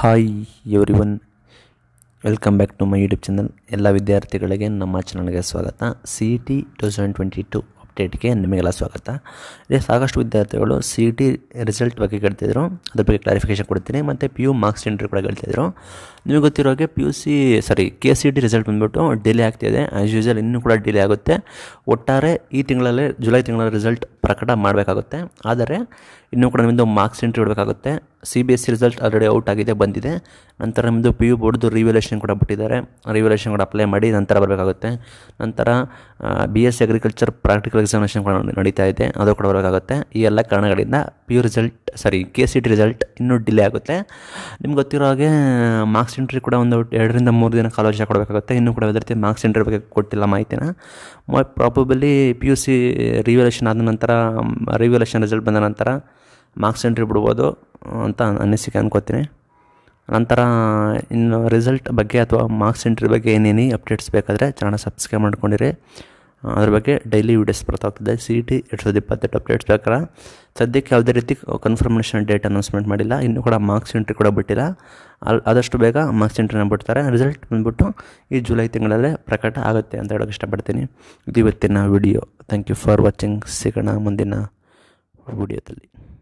hi everyone welcome back to my YouTube channel ಎಲ್ಲ ವಿದ್ಯಾರ್ಥಿಗಳಿಗೆ ನಮ್ಮ ಚಾನಲ್ಗೆ ಸ್ವಾಗತ C E T two thousand twenty two ಅಪ್ಡೇಟ್ಗೆ ನಿಮಗೆಲ್ಲ ಸ್ವಾಗತ ಇಲ್ಲಿ ಸಾಕಷ್ಟು ವಿದ್ಯಾರ್ಥಿಗಳು ಸಿ ಇ ಟಿ ರಿಸಲ್ಟ್ ಬಗ್ಗೆ ಕೇಳ್ತಿದ್ರು ಅದ್ರ ಬಗ್ಗೆ ಕ್ಲಾರಿಫಿಕೇಷನ್ ಕೊಡ್ತೀನಿ ಮತ್ತು ಪಿ ಯು ಮಾರ್ಕ್ಸ್ ಎಂಟ್ರಿ ಕೂಡ ಕೇಳ್ತಿದ್ರು ನಿಮಗೆ ಗೊತ್ತಿರೋ ಹಾಗೆ P U C sorry K C T result ಬಂದುಬಿಟ್ಟು ಡಿಲೇ ಆಗ್ತಿದೆ ಆ್ಯಸ್ ಯೂಸಲ್ ಇನ್ನೂ ಕೂಡ ಡಿಲೇ ಆಗುತ್ತೆ ಒಟ್ಟಾರೆ ಈ ತಿಂಗಳಲ್ಲೇ ಜುಲೈ ತಿಂಗಳ ರಿಸಲ್ಟ್ ಪ್ರಕಟ ಮಾಡಬೇಕಾಗುತ್ತೆ ಆದರೆ ಇನ್ನೂ ಕೂಡ ನಿಮ್ಮದು ಮಾರ್ಕ್ಸ್ ಎಂಟ್ರಿ ಇಡಬೇಕಾಗುತ್ತೆ C B S C result already out ಆಗಿದೆ ಬಂದಿದೆ ನಂತರ ನಿಮ್ಮದು ಪಿ ಯು ಬೋರ್ಡ್ದು ರಿವ್ಯಾಲ್ಯೂಷನ್ ಕೂಡ ಬಿಟ್ಟಿದ್ದಾರೆ ರಿವ್ಯಾಲ್ಯೂಷನ್ ಕೂಡ ಅಪ್ಲೈ ಮಾಡಿ ನಂತರ ಬರಬೇಕಾಗುತ್ತೆ ನಂತರ B S C agriculture practical examination ಕೂಡ ನಡೀತಾ ಇದೆ ಅದು ಕೂಡ ಬರಬೇಕಾಗುತ್ತೆ ಈ ಎಲ್ಲ ಕಾರಣಗಳಿಂದ P U result sorry K C T result ಇನ್ನೂ ಡಿಲೇ ಆಗುತ್ತೆ ನಿಮ್ಗೆ ಗೊತ್ತಿರೋ ಹಾಗೆ ಮಾರ್ಕ್ಸ್ ಎಂಟ್ರಿ ಕೂಡ ಒಂದು ಎರಡರಿಂದ ಮೂರು ದಿನ ಕಾಲೇಜ್ ಕೊಡಬೇಕಾಗುತ್ತೆ ಇನ್ನೂ ಕೂಡ ವಿದ್ಯಾರ್ಥಿ ಮಾರ್ಕ್ಸ್ ಎಂಟ್ರಿ ಬಗ್ಗೆ ಕೊಟ್ಟಿಲ್ಲ ಮಾಹಿತಿನ probably P U C revaluation ಆದ ನಂತರ ರಿವ್ಯಾಲ್ಯೂಷನ್ ರಿಸಲ್ಟ್ ಬಂದ ನಂತರ ಮಾರ್ಕ್ಸ್ ಎಂಟ್ರಿ ಬಿಡ್ಬೋದು ಅಂತ ಅನಿಸಿಕೆ ಅನ್ಕೋತೀನಿ ನಂತರ ಇನ್ನು ರಿಸಲ್ಟ್ ಬಗ್ಗೆ ಅಥವಾ ಮಾರ್ಕ್ಸ್ ಎಂಟ್ರಿ ಬಗ್ಗೆ ಏನೇನು ಅಪ್ಡೇಟ್ಸ್ ಬೇಕಾದರೆ ಚಾನಲ್ ಸಬ್ಸ್ಕ್ರೈಬ್ ಮಾಡ್ಕೊಂಡಿರಿ ಅದ್ರ ಬಗ್ಗೆ ಡೈಲಿ ವೀಡಿಯೋಸ್ ಬರ್ತಾ ಹೋಗ್ತಿದೆ ಸಿ ಇ ಟಿ ಎರಡು ಸಾವಿರದ ಇಪ್ಪತ್ತೆಂಟು ಅಪ್ಡೇಟ್ಸ್ ಬೇಕಾದ್ರೆ ಸದ್ಯಕ್ಕೆ ಯಾವುದೇ ರೀತಿ ಕನ್ಫರ್ಮೇಷನ್ ಡೇಟ್ ಅನೌನ್ಸ್ಮೆಂಟ್ ಮಾಡಿಲ್ಲ ಇನ್ನೂ ಕೂಡ ಮಾರ್ಕ್ಸ್ ಎಂಟ್ರಿ ಕೂಡ ಬಿಟ್ಟಿಲ್ಲ ಅಲ್ಲಿ ಆದಷ್ಟು ಬೇಗ ಮಾರ್ಕ್ಸ್ ಎಂಟ್ರಿನ ಬಿಡ್ತಾರೆ ರಿಸಲ್ಟ್ ಬಂದ್ಬಿಟ್ಟು ಈ ಜುಲೈ ತಿಂಗಳಲ್ಲೇ ಪ್ರಕಟ ಆಗುತ್ತೆ ಅಂತ ಹೇಳೋಕ್ಕೆ ಇಷ್ಟಪಡ್ತೀನಿ ಇದು ಇವತ್ತಿನ video thank you for watching ಸಿಗೋಣ ಮುಂದಿನ ವಿಡಿಯೋದಲ್ಲಿ